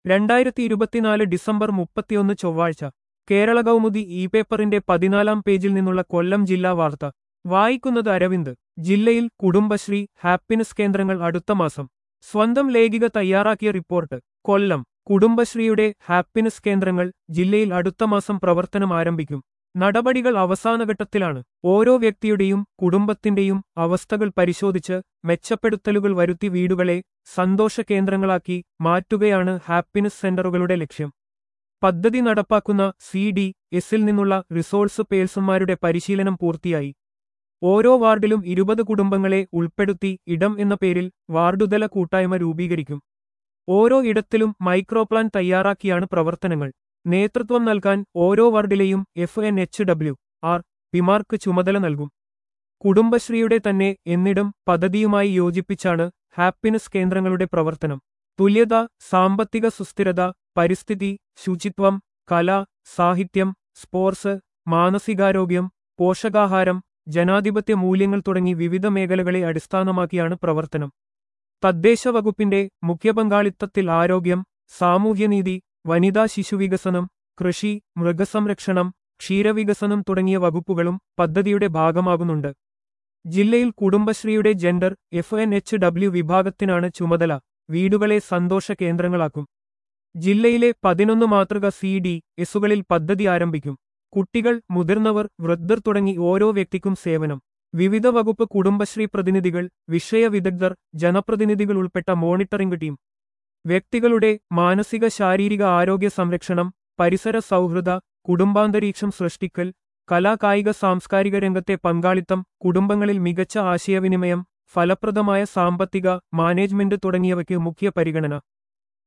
രണ്ടായിരത്തി ഇരുപത്തിനാല് ഡിസംബർ മുപ്പത്തിയൊന്ന് ചൊവ്വാഴ്ച കേരള കൗമുദി ഇ പേപ്പറിന്റെ പതിനാലാം പേജിൽ നിന്നുള്ള കൊല്ലം ജില്ലാ വാർത്ത വായിക്കുന്നത് അരവിന്ദ് ജില്ലയിൽ കുടുംബശ്രീ ഹാപ്പിനെസ് കേന്ദ്രങ്ങൾ അടുത്ത മാസം സ്വന്തം ലേഖിക തയ്യാറാക്കിയ റിപ്പോർട്ട് കൊല്ലം കുടുംബശ്രീയുടെ ഹാപ്പിനെസ് കേന്ദ്രങ്ങൾ ജില്ലയിൽ അടുത്ത മാസം പ്രവർത്തനം ആരംഭിക്കും നടപടികൾ അവസാനഘട്ടത്തിലാണ് ഓരോ വ്യക്തിയുടെയും കുടുംബത്തിന്റെയും അവസ്ഥകൾ പരിശോധിച്ച് മെച്ചപ്പെടുത്തലുകൾ വരുത്തി വീടുകളെ സന്തോഷ കേന്ദ്രങ്ങളാക്കി മാറ്റുകയാണ് ഹാപ്പിനെസ് സെന്ററുകളുടെ ലക്ഷ്യം പദ്ധതി നടപ്പാക്കുന്ന സി ഡി എസിൽ നിന്നുള്ള റിസോഴ്സ് പേഴ്സന്മാരുടെ പരിശീലനം പൂർത്തിയായി ഓരോ വാർഡിലും ഇരുപത് കുടുംബങ്ങളെ ഉൾപ്പെടുത്തി ഇടം എന്ന പേരിൽ വാർഡുതല കൂട്ടായ്മ രൂപീകരിക്കും ഓരോ ഇടത്തിലും മൈക്രോപ്ലാൻ തയ്യാറാക്കിയാണ് പ്രവർത്തനങ്ങൾ നേതൃത്വം നൽകാൻ ഓരോ വാർഡിലെയും F N H W R പിമാർക്ക് ചുമതല നൽകും കുടുംബശ്രീയുടെ തന്നെ എന്നിടം പദ്ധതിയുമായി യോജിപ്പിച്ചാണ് ഹാപ്പിനെസ് കേന്ദ്രങ്ങളുടെ പ്രവർത്തനം തുല്യത സാമ്പത്തിക സുസ്ഥിരത പരിസ്ഥിതി ശുചിത്വം കല സാഹിത്യം സ്പോർട്സ് മാനസികാരോഗ്യം പോഷകാഹാരം ജനാധിപത്യ മൂല്യങ്ങൾ തുടങ്ങി വിവിധ മേഖലകളെ അടിസ്ഥാനമാക്കിയാണ് പ്രവർത്തനം തദ്ദേശ വകുപ്പിന്റെ മുഖ്യപങ്കാളിത്തത്തിൽ ആരോഗ്യം സാമൂഹ്യനീതി വനിതാ ശിശുവികസനം കൃഷി മൃഗസംരക്ഷണം ക്ഷീരവികസനം തുടങ്ങിയ വകുപ്പുകളും പദ്ധതിയുടെ ഭാഗമാകുന്നുണ്ട് ജില്ലയിൽ കുടുംബശ്രീയുടെ gender F N H W വിഭാഗത്തിനാണ് ചുമതല വീടുകളെ സന്തോഷ കേന്ദ്രങ്ങളാക്കും ജില്ലയിലെ പതിനൊന്ന് മാതൃക സി ഡി എസുകളിൽ പദ്ധതി ആരംഭിക്കും കുട്ടികൾ മുതിർന്നവർ വൃദ്ധർ തുടങ്ങി ഓരോ വ്യക്തിക്കും സേവനം വിവിധ വകുപ്പ് കുടുംബശ്രീ പ്രതിനിധികൾ വിഷയ വിദഗ്ധർ ജനപ്രതിനിധികൾ ഉൾപ്പെട്ട മോണിറ്ററിംഗ് ടീം വ്യക്തികളുടെ മാനസിക ശാരീരിക ആരോഗ്യ സംരക്ഷണം പരിസര സൗഹൃദ കുടുംബാന്തരീക്ഷം സൃഷ്ടിക്കൽ കലാകായിക സാംസ്കാരിക രംഗത്തെ പങ്കാളിത്തം കുടുംബങ്ങളിൽ മികച്ച ആശയവിനിമയം ഫലപ്രദമായ സാമ്പത്തിക മാനേജ്മെന്റ് തുടങ്ങിയവയ്ക്ക് മുഖ്യ പരിഗണന